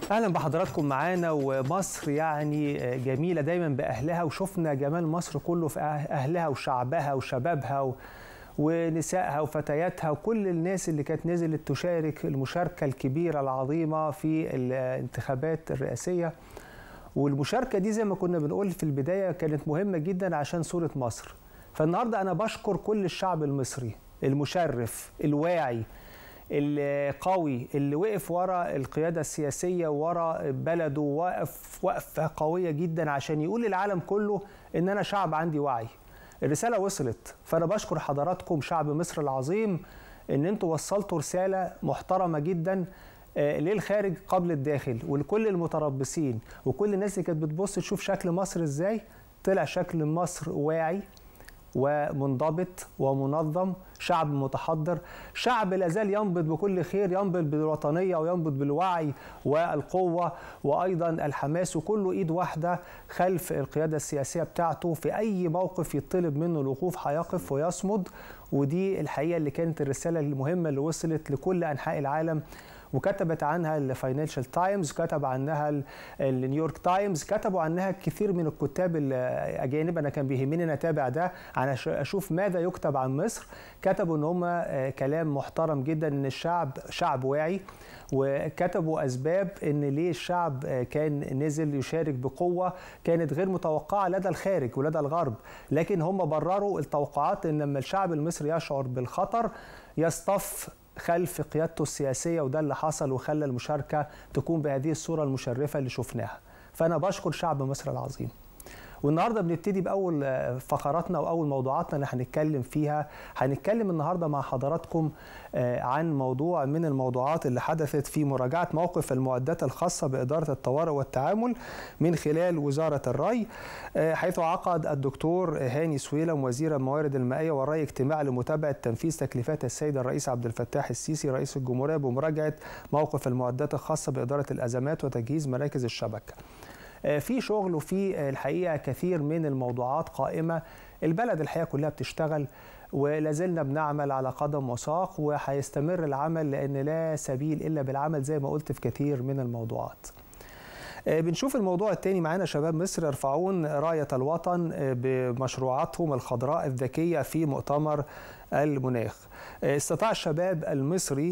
اهلا بحضراتكم معانا ومصر يعني جميله دايما باهلها وشفنا جمال مصر كله في اهلها وشعبها وشبابها و... ونسائها وفتياتها وكل الناس اللي كانت نزلت تشارك المشاركه الكبيره العظيمه في الانتخابات الرئاسيه والمشاركه دي زي ما كنا بنقول في البدايه كانت مهمه جدا عشان صوره مصر فالنهارده انا بشكر كل الشعب المصري المشرف الواعي القوي اللي وقف ورا القيادة السياسية ورا بلده واقف وقفة قوية جدا عشان يقول للعالم كله إن أنا شعب عندي وعي الرسالة وصلت فأنا بشكر حضراتكم شعب مصر العظيم إن أنتوا وصلتوا رسالة محترمة جدا للخارج قبل الداخل ولكل المتربصين وكل الناس اللي كانت بتبص تشوف شكل مصر إزاي طلع شكل مصر واعي ومنضبط ومنظم شعب متحضر شعب لا زال ينبض بكل خير ينبض بالوطنيه وينبض بالوعي والقوه وايضا الحماس وكله ايد واحده خلف القياده السياسيه بتاعته في اي موقف يطلب منه الوقوف هيقف ويصمد ودي الحقيقه اللي كانت الرساله المهمه اللي وصلت لكل انحاء العالم وكتبت عنها الفاينانشال تايمز كتب عنها النيويورك تايمز كتبوا عنها كثير من الكتاب الاجانب انا كان بيهمني اتابع ده عشان اشوف ماذا يكتب عن مصر كتبوا ان هم كلام محترم جدا ان الشعب شعب واعي وكتبوا اسباب ان ليه الشعب كان نزل يشارك بقوه كانت غير متوقعه لدى الخارج ولدى الغرب لكن هم برروا التوقعات ان لما الشعب المصري يشعر بالخطر يصطف خلف قيادته السياسيه وده اللي حصل وخلى المشاركه تكون بهذه الصوره المشرفه اللي شفناها فانا بشكر شعب مصر العظيم والنهارده بنبتدي باول فقراتنا واول موضوعاتنا اللي هنتكلم فيها هنتكلم النهارده مع حضراتكم عن موضوع من الموضوعات اللي حدثت في مراجعه موقف المعدات الخاصه باداره الطوارئ والتعامل من خلال وزاره الري حيث عقد الدكتور هاني سويلم وزير الموارد المائيه والري اجتماع لمتابعه تنفيذ تكليفات السيد الرئيس عبد الفتاح السيسي رئيس الجمهوريه بمراجعه موقف المعدات الخاصه باداره الازمات وتجهيز مراكز الشبكه. في شغل وفي الحقيقه كثير من الموضوعات قائمه البلد الحقيقه كلها بتشتغل ولا زلنا بنعمل على قدم وساق وهيستمر العمل لان لا سبيل الا بالعمل زي ما قلت في كثير من الموضوعات. بنشوف الموضوع الثاني معانا شباب مصر يرفعون رايه الوطن بمشروعاتهم الخضراء الذكيه في مؤتمر المناخ. استطاع الشباب المصري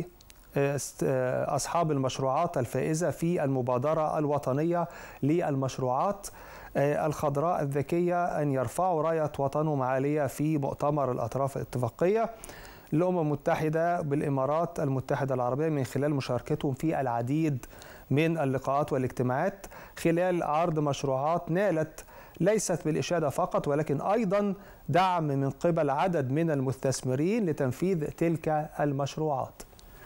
أصحاب المشروعات الفائزة في المبادرة الوطنية للمشروعات الخضراء الذكية أن يرفعوا راية وطنهم عالية في مؤتمر الأطراف الاتفاقية الأمم المتحدة بالإمارات المتحدة العربية من خلال مشاركتهم في العديد من اللقاءات والاجتماعات خلال عرض مشروعات نالت ليست بالإشادة فقط ولكن أيضا دعم من قبل عدد من المستثمرين لتنفيذ تلك المشروعات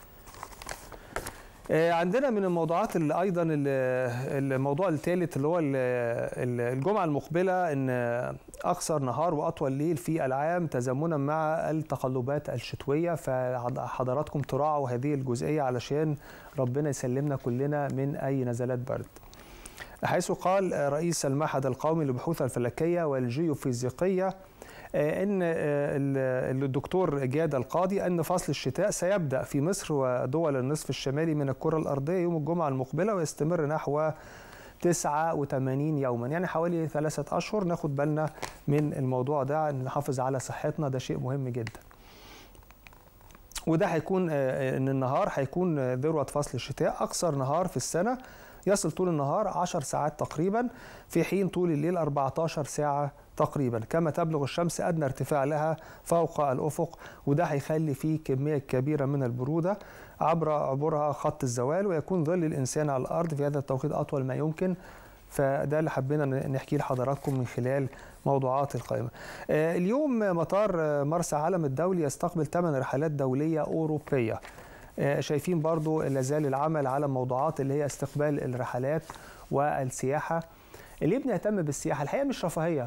عندنا من الموضوعات اللي ايضا الموضوع الثالث اللي هو الجمعه المقبله ان اقصر نهار واطول ليل في العام تزامنا مع التقلبات الشتويه فحضراتكم تراعوا هذه الجزئيه علشان ربنا يسلمنا كلنا من اي نزلات برد. حيث قال رئيس المعهد القومي للبحوث الفلكيه والجيوفيزيقيه ان الدكتور جاد القاضي ان فصل الشتاء سيبدا في مصر ودول النصف الشمالي من الكره الارضيه يوم الجمعه المقبله ويستمر نحو 89 يوما يعني حوالي ثلاثة أشهر ناخد بالنا من الموضوع ده نحافظ على صحتنا ده شيء مهم جدا وده هيكون ان النهار هيكون ذروة فصل الشتاء أقصر نهار في السنة يصل طول النهار 10 ساعات تقريبا في حين طول الليل 14 ساعة تقريبا كما تبلغ الشمس أدنى ارتفاع لها فوق الأفق وده هيخلي فيه كمية كبيرة من البرودة عبر عبورها خط الزوال ويكون ظل الإنسان على الأرض في هذا التوقيت أطول ما يمكن فده اللي حبينا نحكيه لحضراتكم من خلال موضوعات القائمة اليوم مطار مرسى علم الدولي يستقبل 8 رحلات دولية أوروبية شايفين برضو لازال العمل على موضوعات اللي هي استقبال الرحلات والسياحة اللي بنهتم بالسياحة الحقيقة مش رفاهية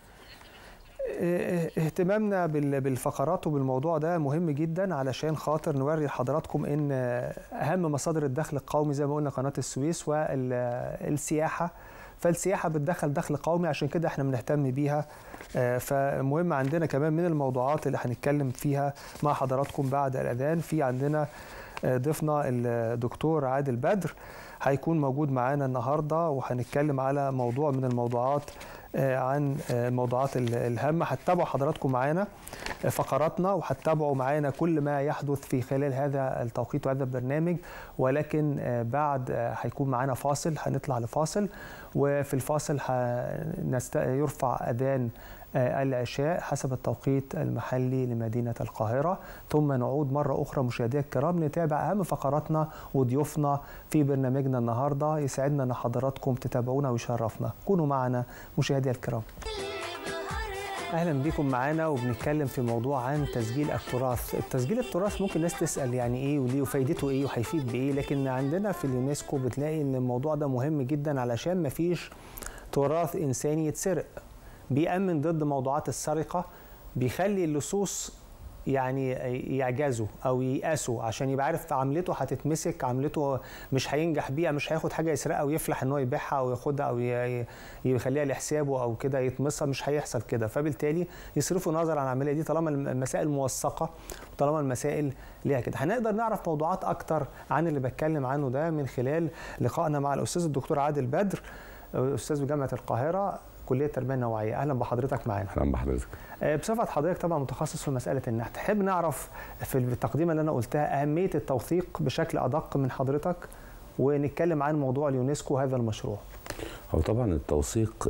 اهتمامنا بالفقرات وبالموضوع ده مهم جدا علشان خاطر نوري لحضراتكم ان اهم مصادر الدخل القومي زي ما قلنا قناه السويس والسياحه فالسياحه بتدخل دخل قومي عشان كده احنا بنهتم بيها فمهم عندنا كمان من الموضوعات اللي هنتكلم فيها مع حضراتكم بعد الاذان في عندنا ضيفنا الدكتور عادل بدر هيكون موجود معانا النهارده وهنتكلم على موضوع من الموضوعات عن الموضوعات الهامه هتتابعوا حضراتكم معانا فقراتنا وهتتابعوا معانا كل ما يحدث في خلال هذا التوقيت وهذا البرنامج ولكن بعد هيكون معانا فاصل هنطلع لفاصل وفي الفاصل يرفع اذان العشاء حسب التوقيت المحلي لمدينة القاهرة ثم نعود مرة أخرى مشاهدينا الكرام نتابع أهم فقراتنا وضيوفنا في برنامجنا النهاردة يسعدنا أن حضراتكم تتابعونا ويشرفنا كونوا معنا مشاهدينا الكرام اهلا بكم معانا وبنتكلم في موضوع عن تسجيل التراث التسجيل التراث ممكن الناس تسال يعني ايه وليه وفايدته ايه وهيفيد بايه لكن عندنا في اليونسكو بتلاقي ان الموضوع ده مهم جدا علشان ما فيش تراث انساني يتسرق بيأمن ضد موضوعات السرقة بيخلي اللصوص يعني يعجزوا او ييأسوا عشان يبقى عارف عملته هتتمسك عملته مش هينجح بيها مش هياخد حاجه يسرقها ويفلح ان هو يبيعها او ياخدها او يخليها لحسابه او كده يطمسها مش هيحصل كده فبالتالي يصرفوا نظر عن العمليه دي طالما المسائل موثقه وطالما المسائل ليها كده هنقدر نعرف موضوعات اكتر عن اللي بتكلم عنه ده من خلال لقائنا مع الاستاذ الدكتور عادل بدر استاذ بجامعه القاهره كليه التربيه النوعيه اهلا بحضرتك معانا اهلا بحضرتك بصفه حضرتك طبعا متخصص في مساله النحت تحب نعرف في التقديمه اللي انا قلتها اهميه التوثيق بشكل ادق من حضرتك ونتكلم عن موضوع اليونسكو هذا المشروع هو طبعا التوثيق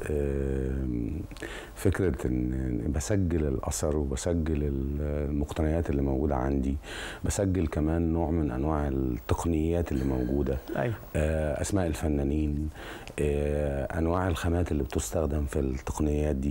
فكره ان بسجل الاثر وبسجل المقتنيات اللي موجوده عندي بسجل كمان نوع من انواع التقنيات اللي موجوده أيوة. اسماء الفنانين انواع الخامات اللي بتستخدم في التقنيات دي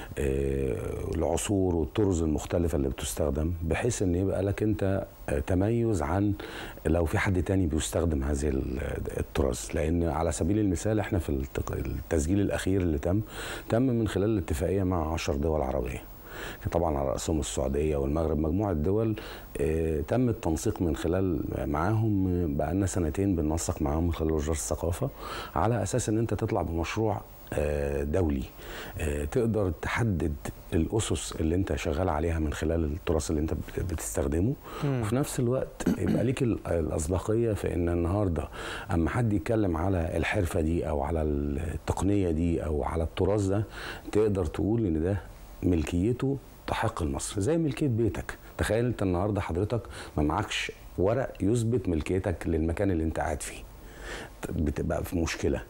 العصور والطرز المختلفه اللي بتستخدم بحيث ان يبقى لك انت تميز عن لو في حد تاني بيستخدم هذه التراث لان على سبيل المثال احنا في التسجيل الاخير اللي تم تم من خلال الاتفاقيه مع 10 دول عربيه طبعا على راسهم السعوديه والمغرب مجموعه دول اه تم التنسيق من خلال معاهم بقى لنا سنتين بننسق معاهم من خلال وزاره الثقافه على اساس ان انت تطلع بمشروع اه دولي اه تقدر تحدد الاسس اللي انت شغال عليها من خلال التراث اللي انت بتستخدمه م. وفي نفس الوقت يبقى ليك الاسبقيه في ان النهارده اما حد يتكلم على الحرفه دي او على التقنيه دي او على التراث ده تقدر تقول ان ده ملكيته تحق لمصر زي ملكيه بيتك تخيل انت النهارده حضرتك ما معكش ورق يثبت ملكيتك للمكان اللي انت قاعد فيه بتبقى في مشكله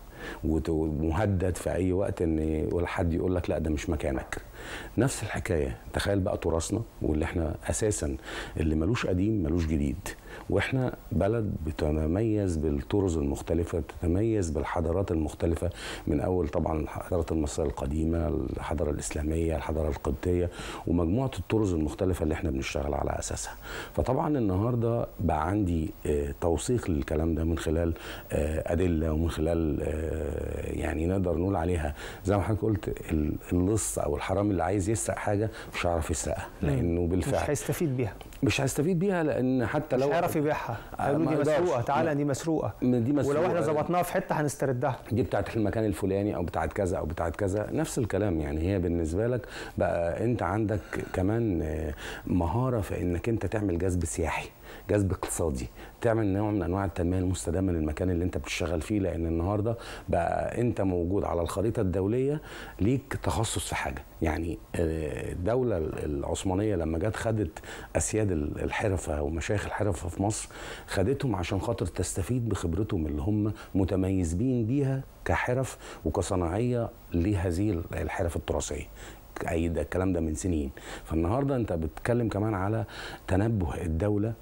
ومهدد في اي وقت ان حد يقول لك لا ده مش مكانك نفس الحكايه تخيل بقى تراثنا واللي احنا اساسا اللي ملوش قديم ملوش جديد واحنا بلد بتتميز بالطرز المختلفه بتتميز بالحضارات المختلفه من اول طبعا الحضاره المصريه القديمه الحضاره الاسلاميه الحضاره القبطيه ومجموعه الطرز المختلفه اللي احنا بنشتغل على اساسها فطبعا النهارده بقى عندي توثيق للكلام ده من خلال ادله ومن خلال يعني نقدر نقول عليها زي ما حضرتك قلت اللص او الحرامي اللي عايز يسرق حاجه مش هيعرف يسرقها لانه بالفعل مش هيستفيد بيها مش هيستفيد بيها لان حتى لو مش هيعرف يبيعها هيقول دي مسروقه تعالى دي مسروقه دي مسروقه ولو احنا ظبطناها في حته هنستردها دي بتاعت المكان الفلاني او بتاعت كذا او بتاعت كذا نفس الكلام يعني هي بالنسبه لك بقى انت عندك كمان مهاره في انك انت تعمل جذب سياحي جذب اقتصادي تعمل نوع من انواع التنميه المستدامه للمكان اللي انت بتشتغل فيه لان النهارده بقى انت موجود على الخريطه الدوليه ليك تخصص في حاجه يعني الدوله العثمانيه لما جت خدت اسياد الحرفه ومشايخ الحرفه في مصر خدتهم عشان خاطر تستفيد بخبرتهم اللي هم متميزين بيها كحرف وكصناعيه لهذه الحرف التراثيه اي ده الكلام ده من سنين فالنهارده انت بتتكلم كمان على تنبه الدوله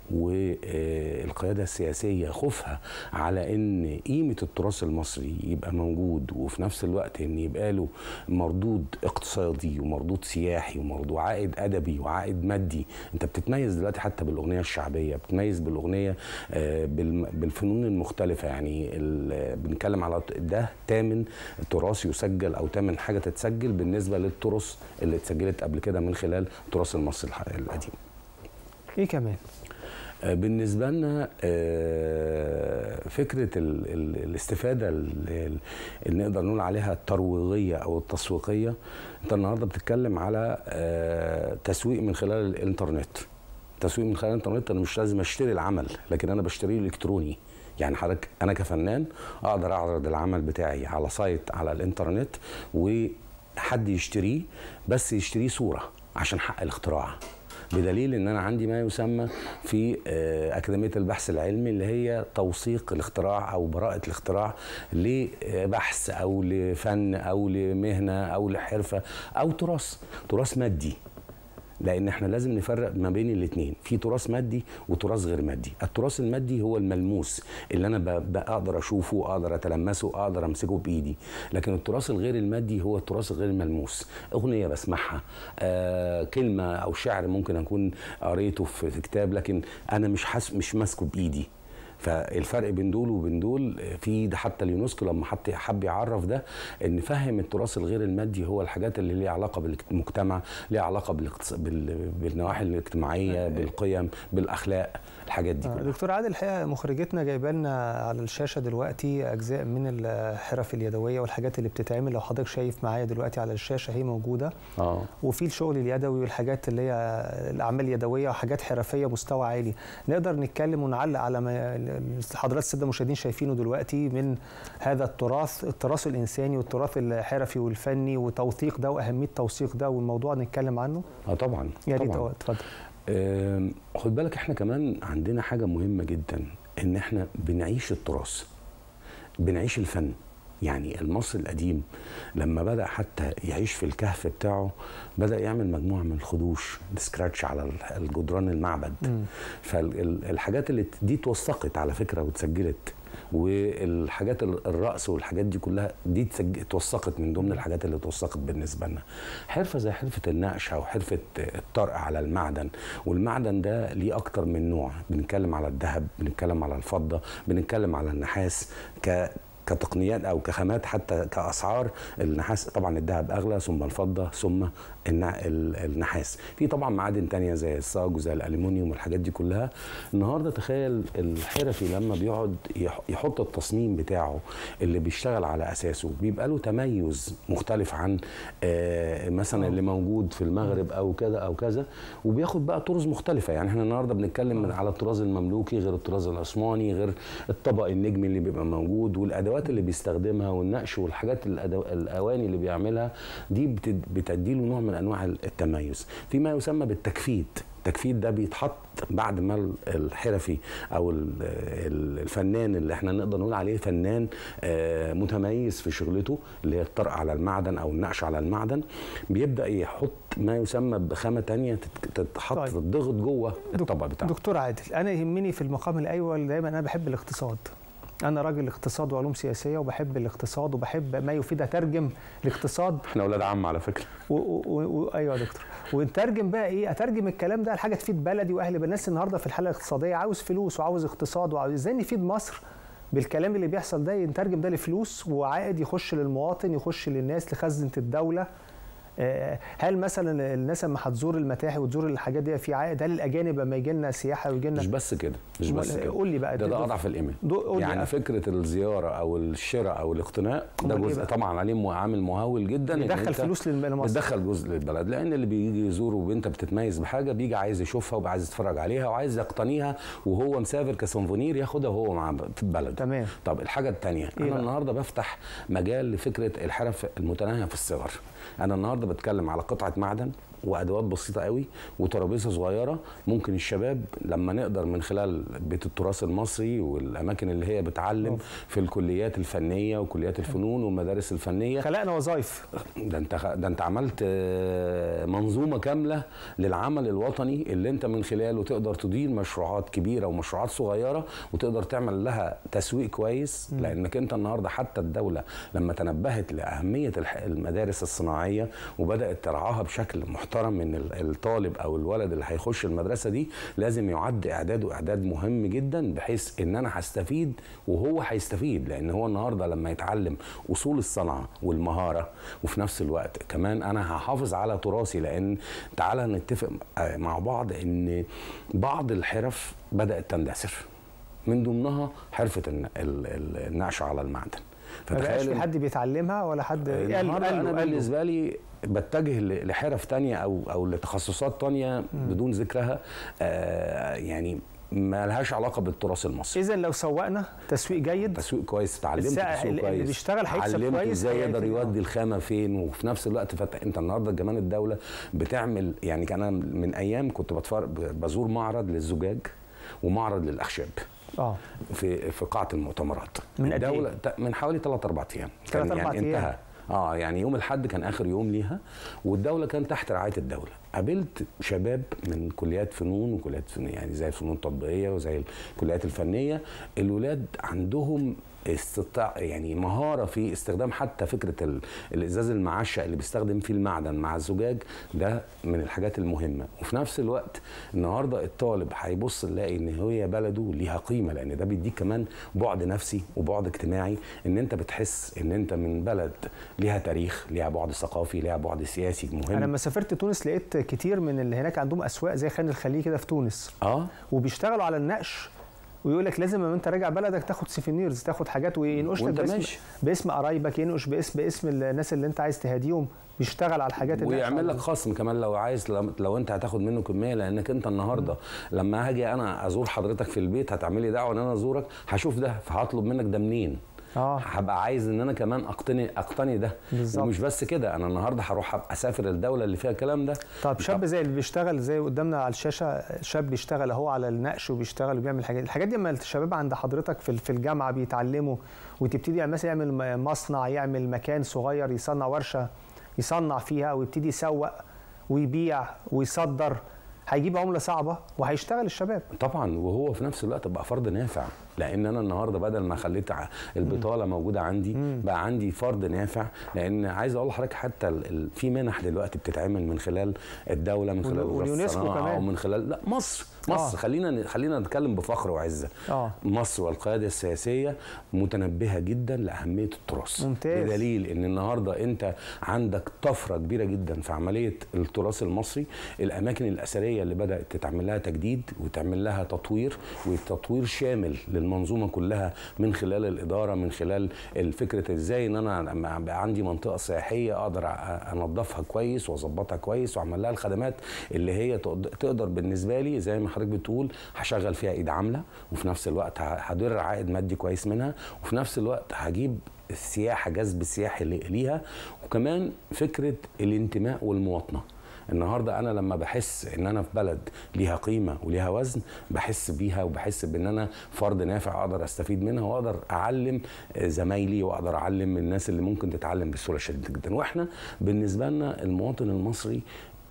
والقياده السياسيه خوفها على ان قيمه التراث المصري يبقى موجود وفي نفس الوقت ان يبقى له مردود اقتصادي ومردود سياحي ومردود عائد ادبي وعائد مادي انت بتتميز دلوقتي حتى بالاغنيه الشعبيه بتتميز بالاغنيه بالفنون المختلفه يعني بنتكلم على ده تامن تراث يسجل او تامن حاجه تتسجل بالنسبه للتراث اللي اتسجلت قبل كده من خلال التراث المصري القديم. ايه كمان؟ بالنسبه لنا فكره ال ال الاستفاده اللي نقدر نقول عليها الترويجيه او التسويقيه انت النهارده بتتكلم على تسويق من خلال الانترنت التسويق من خلال الانترنت انا مش لازم اشتري العمل لكن انا بشتريه الكتروني يعني حضرتك انا كفنان اقدر اعرض العمل بتاعي على سايت على الانترنت وحد يشتريه بس يشتريه صوره عشان حق الاختراع بدليل ان انا عندي ما يسمى في آه، اكاديميه البحث العلمي اللي هي توثيق الاختراع او براءه الاختراع لبحث او لفن او لمهنه او لحرفه او تراث تراث مادي لان احنا لازم نفرق ما بين الاثنين في تراث مادي وتراث غير مادي التراث المادي هو الملموس اللي انا ب- بقدر اشوفه اقدر اتلمسه اقدر امسكه بايدي لكن التراث الغير المادي هو التراث الغير الملموس اغنيه بسمعها آه كلمه او شعر ممكن اكون قريته في في كتاب لكن انا مش حاس مش ماسكه بايدي فالفرق بين دول وبين دول في ده حتى اليونسكو لما حط حب يعرف ده ان فهم التراث الغير المادي هو الحاجات اللي ليها علاقه بالمجتمع ليها علاقه بالاقتص... بال... بالنواحي الاجتماعيه بالقيم بالاخلاق الحاجات دي آه، كلها دكتور عادل الحقيقه مخرجتنا جايبه لنا على الشاشه دلوقتي اجزاء من الحرف اليدويه والحاجات اللي بتتعمل لو حضرتك شايف معايا دلوقتي على الشاشه هي موجوده اه وفي الشغل اليدوي والحاجات اللي هي الاعمال اليدويه وحاجات حرفيه مستوى عالي نقدر نتكلم ونعلق على ما حضرات الساده المشاهدين شايفينه دلوقتي من هذا التراث التراث الانساني والتراث الحرفي والفني وتوثيق ده واهميه توثيق ده والموضوع نتكلم عنه اه طبعا يا ريت طبعا اه اتفضل آم، خد بالك احنا كمان عندنا حاجة مهمة جدا ان احنا بنعيش التراث بنعيش الفن يعني المصري القديم لما بدأ حتى يعيش في الكهف بتاعه بدأ يعمل مجموعة من الخدوش سكراتش على الجدران المعبد مم. فالحاجات اللي دي اتوثقت على فكرة واتسجلت والحاجات ال- الرقص والحاجات دي كلها دي اتسج- اتوثقت من ضمن الحاجات اللي اتوثقت بالنسبه لنا حرفه زي حرفه النقش او حرفه الطرق على المعدن والمعدن ده ليه اكتر من نوع بنتكلم على الذهب بنتكلم على الفضه بنتكلم على النحاس ك كتقنيات او كخامات حتى كاسعار النحاس طبعا الذهب اغلى ثم الفضه ثم النع- ال- النحاس في طبعا معادن تانية زي الصاج وزي الالومنيوم والحاجات دي كلها النهارده تخيل الحرفي لما بيقعد يح- يحط التصميم بتاعه اللي بيشتغل على اساسه بيبقى له تميز مختلف عن آه، مثلا اللي موجود في المغرب او كذا او كذا وبياخد بقى طرز مختلفه يعني احنا النهارده بنتكلم من على الطراز المملوكي غير الطراز العثماني غير الطبق النجمي اللي بيبقى موجود والادوات اللي بيستخدمها والنقش والحاجات الأدو... الاواني اللي بيعملها دي بتد... بتديله نوع من انواع التميز في ما يسمى بالتكفيت التكفيت ده بيتحط بعد ما ال- الحرفي او ال- ال- الفنان اللي احنا نقدر نقول عليه فنان آه، متميز في شغلته اللي هي الطرق على المعدن او النقش على المعدن بيبدا يحط ما يسمى بخامه تانية تت- تتحط طيب. تضغط جوه الطبق بتاعه دكتور عادل انا يهمني في المقام الاول دايما انا بحب الاقتصاد انا راجل اقتصاد وعلوم سياسيه وبحب الاقتصاد وبحب ما يفيد اترجم الاقتصاد احنا اولاد عم على فكره و... و... و... ايوه يا دكتور ونترجم بقى ايه اترجم الكلام ده لحاجه تفيد بلدي واهل بلد. الناس النهارده في الحاله الاقتصاديه عاوز فلوس وعاوز اقتصاد وعاوز ازاي نفيد مصر بالكلام اللي بيحصل ده نترجم ده لفلوس وعائد يخش للمواطن يخش للناس لخزنه الدوله آه، هل مثلا الناس لما هتزور المتاحف وتزور الحاجات دي في عائد هل الاجانب لما يجي لنا سياحه ويجي لنا مش بس كده مش بس كده قول لي بقى ده ده دكتور. اضعف الايمان دو- قول لي يعني أ- فكره الزياره او الشراء او الاقتناء ده أمال إيه جزء بقى؟ طبعا عليه مو- عامل مهول جدا إن بيدخل أنت فلوس للم- لمصر بتدخل جزء للبلد لان اللي بيجي يزور وانت بتتميز بحاجه بيجي عايز يشوفها وعايز يتفرج عليها وعايز يقتنيها وهو مسافر كسونفونير ياخدها وهو مع في البلد تمام طب الحاجه الثانيه إيه انا بقى؟ النهارده بفتح مجال لفكره الحرف المتناهيه في الصغر انا النهارده بتكلم على قطعه معدن وادوات بسيطه قوي وترابيزه صغيره ممكن الشباب لما نقدر من خلال بيت التراث المصري والاماكن اللي هي بتعلم أوف. في الكليات الفنيه وكليات الفنون والمدارس الفنيه خلقنا وظائف ده انت خ- ده انت عملت آه، منظومه كامله للعمل الوطني اللي انت من خلاله تقدر تدير مشروعات كبيره ومشروعات صغيره وتقدر تعمل لها تسويق كويس لانك انت النهارده حتى الدوله لما تنبهت لاهميه الح- المدارس الصناعيه وبدات ترعاها بشكل محترم من ال- الطالب او الولد اللي هيخش المدرسه دي لازم يعد اعداده اعداد مهم جدا بحيث ان انا هستفيد وهو هيستفيد لان هو النهارده لما يتعلم اصول الصنعه والمهاره وفي نفس الوقت كمان انا هحافظ على تراثي لان تعالى نتفق آه، مع بعض ان بعض الحرف بدات تندثر من ضمنها حرفه الن- ال- ال- النقش على المعدن ما بقاش في حد بيتعلمها ولا حد قال النهارده قال انا له- قال له. بالنسبه لي بتجه ل- لحرف تانية او او لتخصصات تانية بدون ذكرها آه يعني ما لهاش علاقه بالتراث المصري اذا لو سوقنا تسويق جيد تسويق كويس اتعلمت السعر- تسويق اللي- كويس اللي بيشتغل هيكسب علمت كويس، ازاي يقدر هيقدر- يودي الخامه فين وفي نفس الوقت فتح انت النهارده كمان الدوله بتعمل يعني كان انا من ايام كنت بتفرج بزور معرض للزجاج ومعرض للاخشاب اه في في قاعه المؤتمرات من قد إيه؟ الدوله ت- من حوالي 3 4 ايام تلات كان أربع يعني أيام. انتهى اه يعني يوم الاحد كان اخر يوم ليها والدوله كان تحت رعايه الدوله قابلت شباب من كليات فنون وكليات فنون يعني زي الفنون التطبيقيه وزي الكليات الفنيه الولاد عندهم استطاع يعني مهاره في استخدام حتى فكره ال- الازاز المعشق اللي بيستخدم فيه المعدن مع الزجاج ده من الحاجات المهمه وفي نفس الوقت النهارده الطالب هيبص يلاقي ان هي بلده ليها قيمه لان ده بيديك كمان بعد نفسي وبعد اجتماعي ان انت بتحس ان انت من بلد ليها تاريخ ليها بعد ثقافي ليها بعد سياسي مهم انا لما سافرت تونس لقيت كتير من اللي هناك عندهم اسواق زي خان الخليل كده في تونس اه وبيشتغلوا على النقش ويقول لك لازم لما انت راجع بلدك تاخد سيفينيرز تاخد حاجات وينقش لك وانت باسم, ماشي. باسم قرايبك ينقش باسم باسم الناس اللي انت عايز تهاديهم بيشتغل على الحاجات النقش ويعمل على- لك خصم كمان لو عايز لو, لو انت هتاخد منه كميه لانك انت النهارده لما هاجي انا ازور حضرتك في البيت هتعملي دعوه ان انا ازورك هشوف ده فهطلب منك ده منين اه هبقى عايز ان انا كمان اقتني اقتني ده بالظبط. ومش بس كده انا النهارده هروح أبقى اسافر الدوله اللي فيها الكلام ده طب شاب زي اللي بيشتغل زي قدامنا على الشاشه شاب بيشتغل اهو على النقش وبيشتغل وبيعمل حاجات الحاجات دي لما الشباب عند حضرتك في في الجامعه بيتعلموا وتبتدي يعني مثلا يعمل م- مصنع يعمل مكان صغير يصنع ورشه يصنع فيها ويبتدي يسوق ويبيع ويصدر هيجيب عمله صعبه وهيشتغل الشباب طبعا وهو في نفس الوقت بقى فرد نافع لان انا النهارده بدل ما خليت ع- البطاله موجوده عندي بقى عندي فرد نافع لان عايز اقول لحضرتك حتى ال- ال- في منح دلوقتي بتتعمل من خلال الدوله من خلال وال- وزارة واليونسكو الصناعة كمان. ومن خلال لا مصر مصر آه. خلينا خلينا نتكلم بفخر وعزه اه مصر والقياده السياسيه متنبهه جدا لاهميه التراث ممتاز. بدليل ان النهارده انت عندك طفره كبيره جدا في عمليه التراث المصري الاماكن الاثريه اللي بدات تتعمل لها تجديد وتعمل لها تطوير وتطوير شامل للمنظومه كلها من خلال الاداره من خلال الفكره ازاي ان انا لما بقى عندي منطقه سياحيه اقدر أ- انظفها كويس واظبطها كويس واعمل لها الخدمات اللي هي تقد- تقدر بالنسبه لي زي ما حضرتك بتقول هشغل فيها ايد عامله وفي نفس الوقت ه- هدر عائد مادي كويس منها وفي نفس الوقت هجيب السياحه جذب السياحي اللي- ليها وكمان فكره الانتماء والمواطنه النهارده انا لما بحس ان انا في بلد ليها قيمه وليها وزن بحس بيها وبحس بان انا فرد نافع اقدر استفيد منها واقدر اعلم زمايلي واقدر اعلم الناس اللي ممكن تتعلم بسهوله شديده جدا واحنا بالنسبه لنا المواطن المصري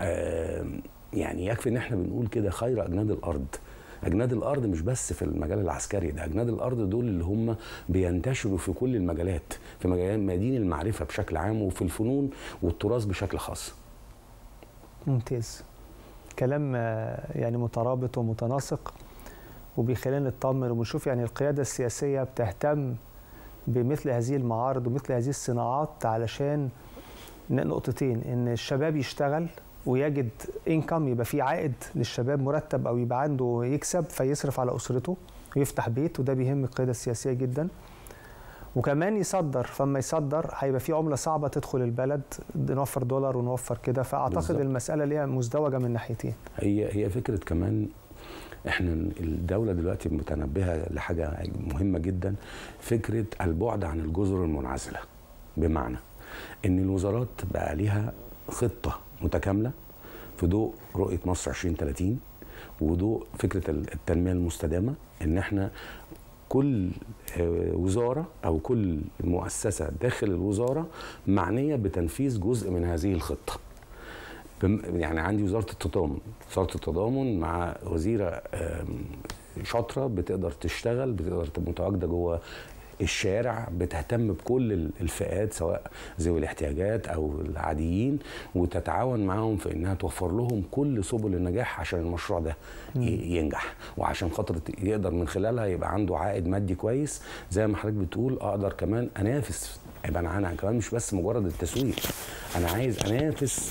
آه، يعني يكفي ان احنا بنقول كده خير اجناد الارض اجناد الارض مش بس في المجال العسكري ده اجناد الارض دول اللي هم بينتشروا في كل المجالات في مجال مدين المعرفه بشكل عام وفي الفنون والتراث بشكل خاص ممتاز كلام آه، يعني مترابط ومتناسق وبيخلينا نطمن وبنشوف يعني القياده السياسيه بتهتم بمثل هذه المعارض ومثل هذه الصناعات علشان ن- نقطتين ان الشباب يشتغل ويجد انكم يبقى في عائد للشباب مرتب او يبقى عنده يكسب فيصرف على اسرته ويفتح بيت وده بيهم القياده السياسيه جدا وكمان يصدر فما يصدر هيبقى في عمله صعبه تدخل البلد نوفر دولار ونوفر كده فاعتقد بالظبط. المساله ليها مزدوجه من ناحيتين هي هي فكره كمان احنا الدوله دلوقتي متنبهه لحاجه مهمه جدا فكره البعد عن الجزر المنعزله بمعنى ان الوزارات بقى ليها خطه متكامله في ضوء رؤيه مصر 2030 وضوء فكره التنميه المستدامه ان احنا كل آه، وزاره او كل مؤسسه داخل الوزاره معنيه بتنفيذ جزء من هذه الخطه بم- يعني عندي وزاره التضامن وزاره التضامن مع وزيره آم، شاطره بتقدر تشتغل بتقدر تبقى متواجده جوه الشارع بتهتم بكل ال- الفئات سواء ذوي الاحتياجات او العاديين وتتعاون معاهم في انها توفر لهم كل سبل النجاح عشان المشروع ده ي- ينجح وعشان خاطر ت- يقدر من خلالها يبقى عنده عائد مادي كويس زي ما حضرتك بتقول اقدر كمان انافس يبقى انا أنا كمان مش بس مجرد التسويق انا عايز انافس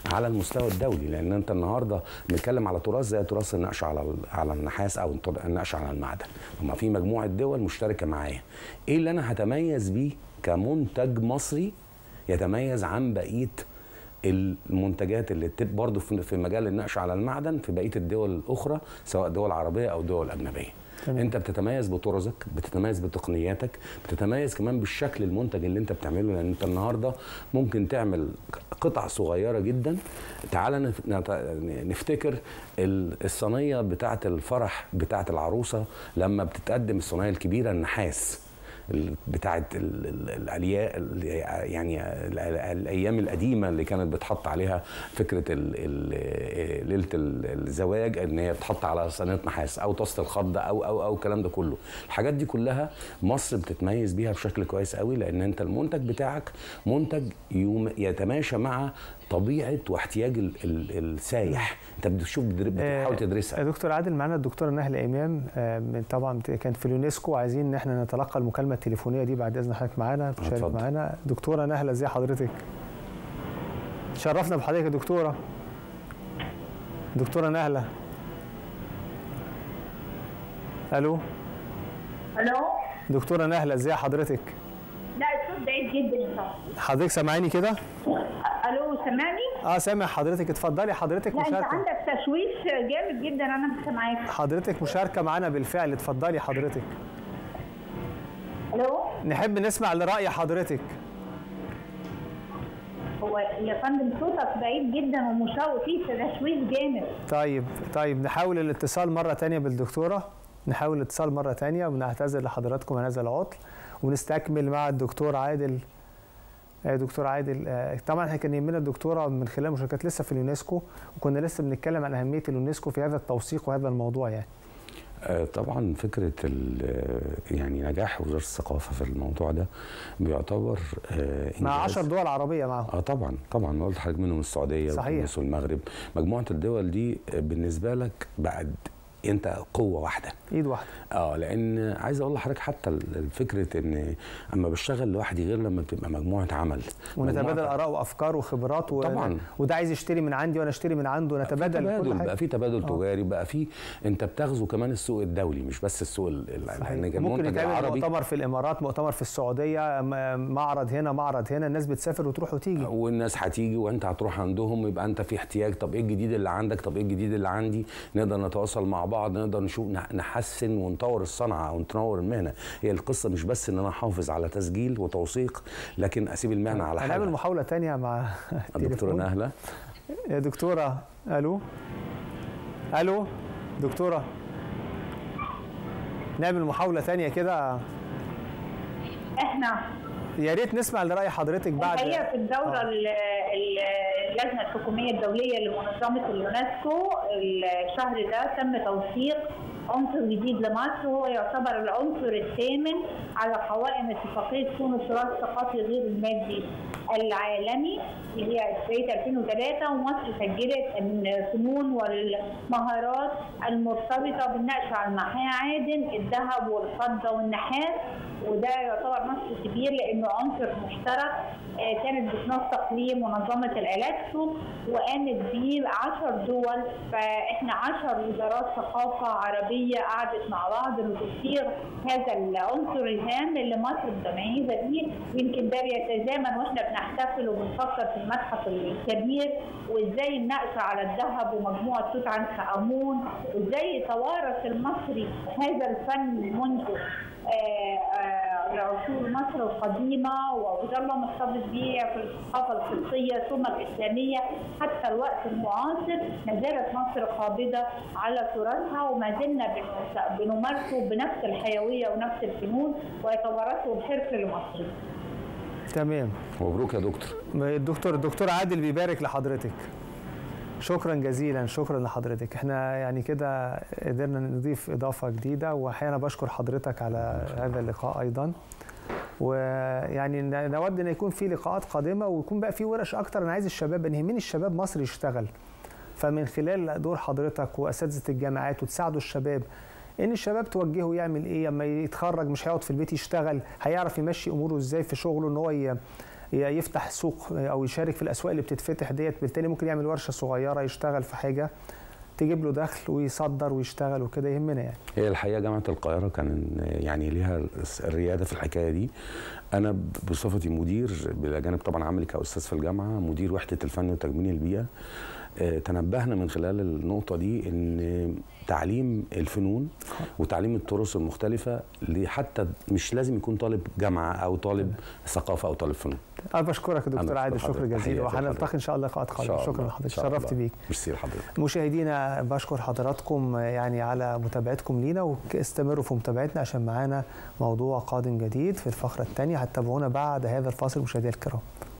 على المستوى الدولي لان انت النهارده بنتكلم على تراث زي تراث النقش على على النحاس او النقش على المعدن هما في مجموعه دول مشتركه معايا ايه اللي انا هتميز بيه كمنتج مصري يتميز عن بقيه المنتجات اللي برضه في مجال النقش على المعدن في بقيه الدول الاخرى سواء دول عربيه او دول اجنبيه تمام. انت بتتميز بطرزك بتتميز بتقنياتك بتتميز كمان بالشكل المنتج اللي انت بتعمله لان انت النهارده ممكن تعمل قطع صغيره جدا تعال نفتكر الصينيه بتاعه الفرح بتاعه العروسه لما بتتقدم الصينيه الكبيره النحاس بتاعه الالياء يعني الايام القديمه اللي كانت بتحط عليها فكره ليله الزواج ان هي بتحط على صينيه نحاس او طاسه الخض او او او الكلام ده كله الحاجات دي كلها مصر بتتميز بيها بشكل كويس قوي لان انت المنتج بتاعك منتج يتماشى مع طبيعه واحتياج السايح انت بتشوف بتحاول تدرسها دكتور عادل معانا الدكتوره نهله امام طبعا كانت في اليونسكو عايزين ان احنا نتلقى المكالمه التليفونيه دي بعد اذن حضرتك معانا تشارك معانا دكتوره نهله ازي حضرتك تشرفنا بحضرتك يا دكتوره دكتوره نهله الو الو دكتوره نهله ازي حضرتك لا الصوت بعيد جدا حضرتك سامعيني كده الو سامعني اه سامع حضرتك اتفضلي حضرتك لا مشاركه انت عندك تشويش جامد جدا انا مش سامعاك حضرتك مشاركه معانا بالفعل اتفضلي حضرتك الو نحب نسمع لراي حضرتك هو يا فندم صوتك بعيد جدا ومشوش فيه تشويش جامد طيب طيب نحاول الاتصال مره تانية بالدكتوره نحاول الاتصال مره تانية ونعتذر لحضراتكم عن هذا العطل ونستكمل مع الدكتور عادل دكتور عادل طبعا احنا كان يهمنا الدكتوره من خلال مشاركات لسه في اليونسكو وكنا لسه بنتكلم عن اهميه اليونسكو في هذا التوثيق وهذا الموضوع يعني طبعا فكره يعني نجاح وزاره الثقافه في الموضوع ده بيعتبر مع 10 دول عربيه معاهم اه طبعا طبعا قلت حضرتك منهم السعوديه صحيح والمغرب مجموعه الدول دي بالنسبه لك بقت انت قوه واحده ايد واحده اه لان عايز اقول لحضرتك حتى فكره ان اما بشتغل لوحدي غير لما بتبقى مجموعه عمل ونتبادل اراء وافكار وخبرات و... طبعا وده عايز يشتري من عندي وانا اشتري من عنده نتبادل في تبادل كل حاجه بقى في تبادل آه. تجاري بقى في انت بتغزو كمان السوق الدولي مش بس السوق ال- صحيح. لان ممكن المنتج يتعمل العربي مؤتمر في الامارات مؤتمر في السعوديه م- معرض هنا معرض هنا الناس بتسافر وتروح وتيجي والناس هتيجي وانت هتروح عندهم يبقى انت في احتياج طب ايه الجديد اللي عندك طب ايه الجديد اللي عندي نقدر نتواصل مع بعض نقدر نشوف نح- نحسن ونطور الصنعه او نطور المهنه هي القصه مش بس ان انا احافظ على تسجيل وتوثيق لكن اسيب المهنه على هنعمل حالها محاوله تانية مع الدكتوره التليفون. نهله يا دكتوره الو الو دكتوره نعمل محاوله تانية كده احنا يا ريت نسمع لراي حضرتك بعد الحقيقه في الدوره آه. ال- ال- اللجنه الحكوميه الدوليه لمنظمه اليونسكو الشهر ده تم توثيق عنصر جديد لمصر وهو يعتبر العنصر الثامن على قوائم اتفاقيه تونس التراث الثقافي غير المادي العالمي اللي هي سنه 2003 ومصر سجلت الفنون والمهارات المرتبطه بالنقش على المعادن الذهب والفضه والنحاس وده يعتبر نص كبير لانه عنصر مشترك آه، كانت بتنسق ليه منظمه الالكسو وقامت بيه 10 دول فاحنا 10 وزارات ثقافه عربيه قعدت مع بعض لتصيغ هذا العنصر الهام اللي مصر متميزه بيه يمكن ده بيتزامن واحنا بنحتفل وبنفكر في المتحف الكبير وازاي النقش على الذهب ومجموعه توت عنخ امون وازاي يتوارث المصري هذا الفن منذ آه، آه، العصور مصر القديمة وظل مرتبط بيه في الثقافة القبطية ثم الإسلامية حتى الوقت المعاصر ما زالت مصر قابضة على تراثها وما زلنا بنمس- بنمارسه بنفس الحيوية ونفس الفنون ويتوارثه بحرص المصري. تمام مبروك يا دكتور الدكتور الدكتور عادل بيبارك لحضرتك شكرا جزيلا شكرا لحضرتك احنا يعني كده قدرنا نضيف اضافه جديده واحيانا بشكر حضرتك على هذا اللقاء ايضا ويعني ن- نود ان يكون في لقاءات قادمه ويكون بقى في ورش اكتر انا عايز الشباب انا يهمني الشباب مصر يشتغل فمن خلال دور حضرتك واساتذه الجامعات وتساعدوا الشباب ان الشباب توجهه يعمل ايه لما يتخرج مش هيقعد في البيت يشتغل هيعرف يمشي اموره ازاي في شغله ان هو ي- يفتح سوق او يشارك في الاسواق اللي بتتفتح ديت بالتالي ممكن يعمل ورشه صغيره يشتغل في حاجه تجيب له دخل ويصدر ويشتغل وكده يهمنا يعني هي الحقيقه جامعه القاهره كان يعني ليها الرياده في الحكايه دي انا بصفتي مدير بلا جانب طبعا عملي كاستاذ في الجامعه مدير وحده الفن وتجميل البيئه تنبهنا من خلال النقطة دي إن تعليم الفنون وتعليم التراث المختلفة حتى مش لازم يكون طالب جامعة أو طالب ثقافة أو طالب فنون. أنا بشكرك يا دكتور عادل شكرا جزيلا وهنلتقي إن شاء الله لقاءات قادمة شكرا لحضرتك شرفت بيك. ميرسي لحضرتك. مشاهدينا بشكر حضراتكم يعني على متابعتكم لينا واستمروا في متابعتنا عشان معانا موضوع قادم جديد في الفقرة الثانية هتتابعونا بعد هذا الفاصل مشاهدينا الكرام.